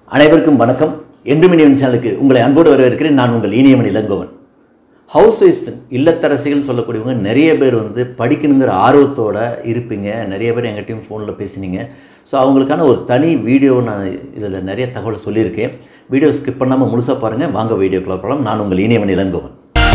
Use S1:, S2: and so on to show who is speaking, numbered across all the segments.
S1: அனைவருக்கும் வணக்கம் என்றும் இனியவன் சேனலுக்கு உங்களை அன்போடு வரவேற்கிறேன் நான் உங்கள் இனியவன் இளங்கோவன் ஹவுஸ் ஒய்ஃப்ஸ் இல்லத்தரசிகள் சொல்லக்கூடியவங்க நிறைய பேர் வந்து படிக்கணுங்கிற ஆர்வத்தோட இருப்பீங்க நிறைய பேர் எங்கிட்டையும் ஃபோனில் பேசினீங்க ஸோ அவங்களுக்கான ஒரு தனி வீடியோ நான் இதில் நிறைய தகவல் சொல்லியிருக்கேன் வீடியோ ஸ்கிப் பண்ணாமல் முழுசாக பாருங்கள் வாங்க வீடியோக்குள்ள போகலாம் நான் உங்கள் இனியவன் இளங்கோவன்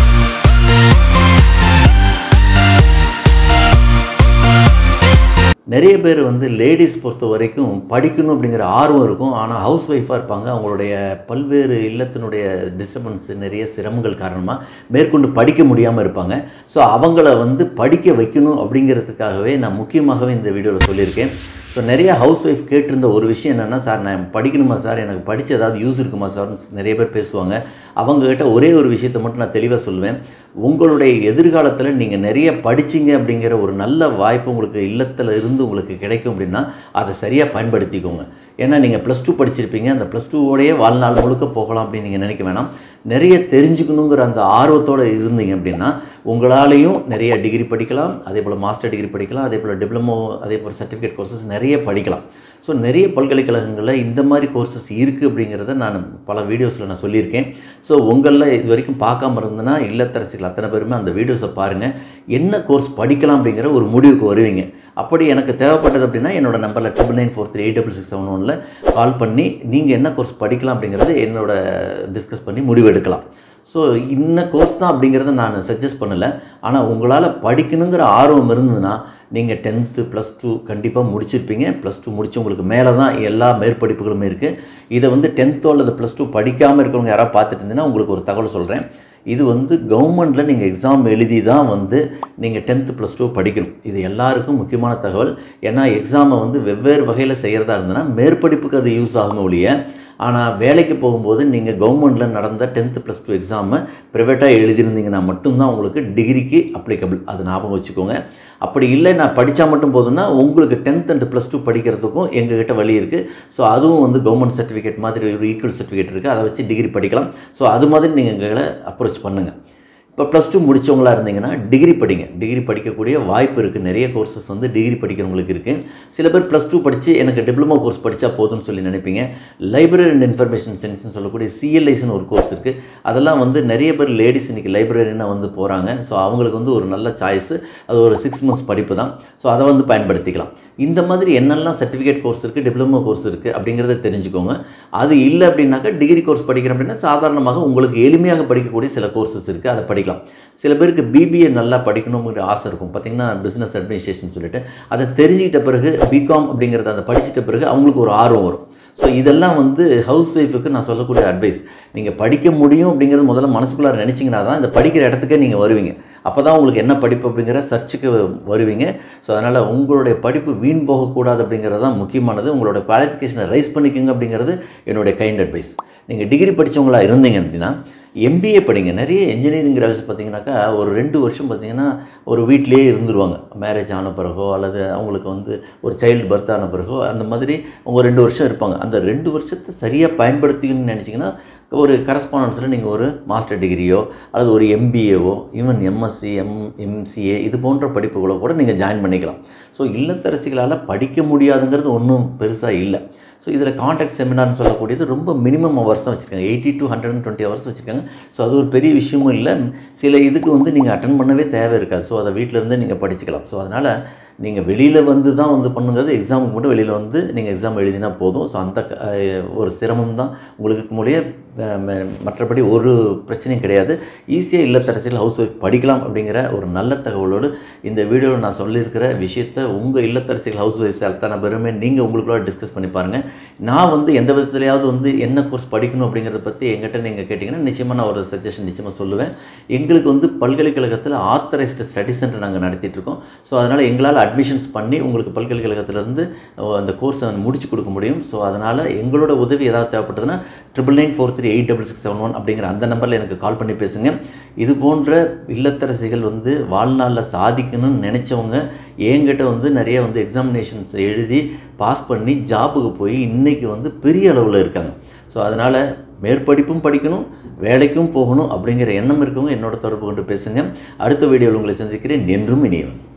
S1: நிறைய பேர் வந்து லேடிஸ் பொறுத்த வரைக்கும் படிக்கணும் அப்படிங்கிற ஆர்வம் இருக்கும் ஆனால் ஹவுஸ் ஒய்ஃபாக இருப்பாங்க அவங்களுடைய பல்வேறு இல்லத்தினுடைய டிஸ்டர்பன்ஸ் நிறைய சிரமங்கள் காரணமாக மேற்கொண்டு படிக்க முடியாமல் இருப்பாங்க ஸோ அவங்கள வந்து படிக்க வைக்கணும் அப்படிங்கிறதுக்காகவே நான் முக்கியமாகவே இந்த வீடியோவில் சொல்லியிருக்கேன் ஸோ நிறைய ஹவுஸ் ஒய்ஃப் கேட்டிருந்த ஒரு விஷயம் என்னென்னா சார் நான் படிக்கணுமா சார் எனக்கு படித்து ஏதாவது யூஸ் இருக்குமா சார்னு நிறைய பேர் பேசுவாங்க அவங்கக்கிட்ட ஒரே ஒரு விஷயத்தை மட்டும் நான் தெளிவாக சொல்லுவேன் உங்களுடைய எதிர்காலத்தில் நீங்கள் நிறைய படிச்சீங்க அப்படிங்கிற ஒரு நல்ல வாய்ப்பு உங்களுக்கு இல்லத்தில் இருந்து உங்களுக்கு கிடைக்கும் அப்படின்னா அதை சரியாக பயன்படுத்திக்கோங்க ஏன்னா நீங்கள் ப்ளஸ் டூ படிச்சிருப்பீங்க அந்த ப்ளஸ் டூவோடையே வாழ்நாள் முழுக்க போகலாம் அப்படின்னு நீங்கள் நினைக்க வேணாம் நிறைய தெரிஞ்சுக்கணுங்கிற அந்த ஆர்வத்தோடு இருந்தீங்க அப்படின்னா உங்களாலேயும் நிறைய டிகிரி படிக்கலாம் அதே போல் மாஸ்டர் டிகிரி படிக்கலாம் அதே போல் டிப்ளமோ அதே போல் சர்டிஃபிகேட் கோர்சஸ் நிறைய படிக்கலாம் ஸோ நிறைய பல்கலைக்கழகங்களில் இந்த மாதிரி கோர்சஸ் இருக்குது அப்படிங்கிறத நான் பல வீடியோஸில் நான் சொல்லியிருக்கேன் ஸோ உங்களில் இது வரைக்கும் பார்க்காம இருந்ததுன்னா இல்லத்தரசிகள் அத்தனை பேருமே அந்த வீடியோஸை பாருங்கள் என்ன கோர்ஸ் படிக்கலாம் அப்படிங்கிற ஒரு முடிவுக்கு வருவீங்க அப்படி எனக்கு தேவைப்பட்டது அப்படின்னா என்னோட நம்பரில் triple nine four three eight double six seven ஒனில் கால் பண்ணி நீங்கள் என்ன கோர்ஸ் படிக்கலாம் அப்படிங்கிறது என்னோட டிஸ்கஸ் பண்ணி முடிவு எடுக்கலாம் ஸோ இன்ன கோர்ஸ் தான் அப்படிங்கிறத நான் சஜஸ்ட் பண்ணலை ஆனால் உங்களால் படிக்கணுங்கிற ஆர்வம் இருந்ததுன்னா நீங்கள் டென்த்து ப்ளஸ் டூ கண்டிப்பாக முடிச்சிருப்பீங்க ப்ளஸ் டூ முடிச்சு உங்களுக்கு மேலே தான் எல்லா மேற்படிப்புகளுமே இருக்குது இதை வந்து டென்த்தோ அல்லது ப்ளஸ் டூ படிக்காமல் இருக்கிறவங்க யாராவது பார்த்துட்டு இருந்தீங்கன்னா உங்களுக்கு ஒரு தகவல் சொல்கிறேன் இது வந்து கவர்மெண்ட்டில் நீங்கள் எக்ஸாம் எழுதி தான் வந்து நீங்கள் டென்த்து ப்ளஸ் டூ படிக்கணும் இது எல்லாருக்கும் முக்கியமான தகவல் ஏன்னா எக்ஸாமை வந்து வெவ்வேறு வகையில் செய்கிறதா இருந்ததுன்னா மேற்படிப்புக்கு அது யூஸ் ஆகும் ஒழிய ஆனால் வேலைக்கு போகும்போது நீங்கள் கவர்மெண்ட்டில் நடந்த டென்த்து ப்ளஸ் டூ எக்ஸாமை ப்ரைவேட்டாக எழுதியிருந்தீங்கன்னா மட்டும்தான் உங்களுக்கு டிகிரிக்கு அப்ளிகபிள் அது ஞாபகம் வச்சுக்கோங்க அப்படி இல்லை நான் படித்தா மட்டும் போதும்னா உங்களுக்கு டென்த் அண்ட் ப்ளஸ் டூ படிக்கிறதுக்கும் எங்ககிட்ட வழி இருக்குது ஸோ அதுவும் வந்து கவர்மெண்ட் சர்டிஃபிகேட் மாதிரி ஒரு ஈக்குவல் சர்டிஃபிகேட் இருக்குது அதை வச்சு டிகிரி படிக்கலாம் ஸோ அது மாதிரி நீங்கள் எங்களை அப்ரோச் பண்ணுங்கள் இப்போ ப்ளஸ் டூ முடித்தவங்களா இருந்தீங்கன்னா டிகிரி படிங்க டிகிரி படிக்கக்கூடிய வாய்ப்பு இருக்குது நிறைய கோர்சஸ் வந்து டிகிரி படிக்கிறவங்களுக்கு இருக்குது சில பேர் ப்ளஸ் டூ படித்து எனக்கு டிப்ளமோ கோர்ஸ் படித்தா போதும்னு சொல்லி நினைப்பீங்க லைப்ரரி அண்ட் இன்ஃபர்மேஷன் சயின்ஸ்னு சொல்லக்கூடிய சிஎல்ஐஸ்னு ஒரு கோர்ஸ் இருக்குது அதெல்லாம் வந்து நிறைய பேர் லேடிஸ் இன்றைக்கி லைப்ரரினா வந்து போகிறாங்க ஸோ அவங்களுக்கு வந்து ஒரு நல்ல சாய்ஸு அது ஒரு சிக்ஸ் மந்த்ஸ் படிப்பு தான் ஸோ அதை வந்து பயன்படுத்திக்கலாம் இந்த மாதிரி என்னெல்லாம் சர்டிஃபிகேட் கோர்ஸ் இருக்குது டிப்ளமோ கோர்ஸ் இருக்குது அப்படிங்கிறத தெரிஞ்சுக்கோங்க அது இல்லை அப்படின்னாக்கா டிகிரி கோர்ஸ் படிக்கிறோம் அப்படின்னா சாதாரணமாக உங்களுக்கு எளிமையாக படிக்கக்கூடிய சில கோர்சஸ் இருக்குது அதை படிக்கலாம் சில பேருக்கு பிபிஏ நல்லா படிக்கணுங்கிற ஆசை இருக்கும் பார்த்திங்கன்னா பிஸ்னஸ் அட்மினிஸ்ட்ரேஷன் சொல்லிட்டு அதை தெரிஞ்சுக்கிட்ட பிறகு பிகாம் அப்படிங்கிறத அதை படிச்சிட்ட பிறகு அவங்களுக்கு ஒரு ஆர்வம் வரும் ஸோ இதெல்லாம் வந்து ஹவுஸ் ஒய்ஃபுக்கு நான் சொல்லக்கூடிய அட்வைஸ் நீங்கள் படிக்க முடியும் அப்படிங்கிறது முதல்ல மனசுக்குள்ளார நினச்சிங்கன்னா தான் இந்த படிக்கிற இடத்துக்கே நீங்கள் வருவீங்க அப்போ தான் உங்களுக்கு என்ன படிப்பு அப்படிங்கிற சர்ச்சுக்கு வருவீங்க ஸோ அதனால் உங்களுடைய படிப்பு வீண் போகக்கூடாது அப்படிங்கிறது தான் முக்கியமானது உங்களோட குவாலிஃபிகேஷனை ரைஸ் பண்ணிக்கோங்க அப்படிங்கிறது என்னுடைய கைண்ட் அட்வைஸ் நீங்கள் டிகிரி படித்தவங்களா இருந்தீங்க அப்படின்னா எம்பிஏ படிங்க நிறைய இன்ஜினியரிங் கிராஜுவேட்ஸ் பார்த்தீங்கன்னாக்கா ஒரு ரெண்டு வருஷம் பார்த்தீங்கன்னா ஒரு வீட்டிலேயே இருந்துருவாங்க மேரேஜ் ஆன பிறகோ அல்லது அவங்களுக்கு வந்து ஒரு சைல்டு பர்த் ஆன பிறகோ அந்த மாதிரி அவங்க ரெண்டு வருஷம் இருப்பாங்க அந்த ரெண்டு வருஷத்தை சரியாக பயன்படுத்திக்கணும்னு நினச்சிங்கன்னா ஒரு கரஸ்பாண்டன்ஸில் நீங்கள் ஒரு மாஸ்டர் டிகிரியோ அல்லது ஒரு எம்பிஏவோ ஈவன் எம்எஸ்சி எம் எம்சிஏ இது போன்ற படிப்புகளோ கூட நீங்கள் ஜாயின் பண்ணிக்கலாம் ஸோ இல்லத்தரசிகளால் படிக்க முடியாதுங்கிறது ஒன்றும் பெருசாக இல்லை ஸோ இதில் கான்டாக்ட் செமினார்னு சொல்லக்கூடியது ரொம்ப மினிமம் ஹவர்ஸ் தான் வச்சுருக்காங்க eighty to hundred and twenty hours வச்சுருக்காங்க ஸோ அது ஒரு பெரிய விஷயமும் இல்லை சில இதுக்கு வந்து நீங்கள் அட்டன் பண்ணவே தேவை இருக்காது ஸோ அதை வீட்டில் இருந்தே நீங்கள் படிச்சுக்கலாம் ஸோ அதனால் நீங்கள் வெளியில் வந்து தான் வந்து பண்ணுங்கிறது எக்ஸாமுக்கு மட்டும் வெளியில் வந்து நீங்கள் எக்ஸாம் எழுதினா போதும் ஸோ அந்த ஒரு சிரமம் தான் உங்களுக்கு முடிய மற்றபடி ஒரு பிரச்சனையும் கிடையாது ஈஸியாக இல்லத்தரசிகள் ஹவுஸ் ஒய்ஃப் படிக்கலாம் அப்படிங்கிற ஒரு நல்ல தகவலோடு இந்த வீடியோவில் நான் சொல்லியிருக்கிற விஷயத்தை உங்கள் இல்லத்தரசிகள் ஹவுஸ் ஒய்ஃப்ஸ் அத்தனை பேருமே நீங்கள் உங்களுக்குள்ள டிஸ்கஸ் பண்ணி பாருங்கள் நான் வந்து எந்த விதத்துலையாவது வந்து என்ன கோர்ஸ் படிக்கணும் அப்படிங்கிறத பற்றி எங்கிட்ட நீங்கள் கேட்டிங்கன்னா நிச்சயமாக நான் ஒரு சஜஷன் நிச்சயமாக சொல்லுவேன் எங்களுக்கு வந்து பல்கலைக்கழகத்தில் ஆத்தரைஸ்டு ஸ்டடி சென்டர் நாங்கள் நடத்திட்டு இருக்கோம் ஸோ அதனால் எங்களால் அட்மிஷன்ஸ் பண்ணி உங்களுக்கு பல்கலைக்கழகத்திலேருந்து அந்த கோர்ஸை முடிச்சு கொடுக்க முடியும் ஸோ அதனால் எங்களோட உதவி ஏதாவது தேவைப்பட்டதுன்னா triple nine four three eight double six seven one அப்படிங்கிற அந்த நம்பரில் எனக்கு கால் பண்ணி பேசுங்க இது போன்ற இல்லத்தரசிகள் வந்து வாழ்நாளில் சாதிக்கணும்னு நினச்சவங்க என்கிட்ட வந்து நிறைய வந்து எக்ஸாமினேஷன்ஸ் எழுதி பாஸ் பண்ணி ஜாபுக்கு போய் இன்றைக்கி வந்து பெரிய அளவில் இருக்காங்க ஸோ அதனால் மேற்படிப்பும் படிக்கணும் வேலைக்கும் போகணும் அப்படிங்கிற எண்ணம் இருக்கவங்க என்னோட தொடர்பு கொண்டு பேசுங்க அடுத்த வீடியோவில் உங்களை சந்திக்கிறேன் என்றும் இனியவன்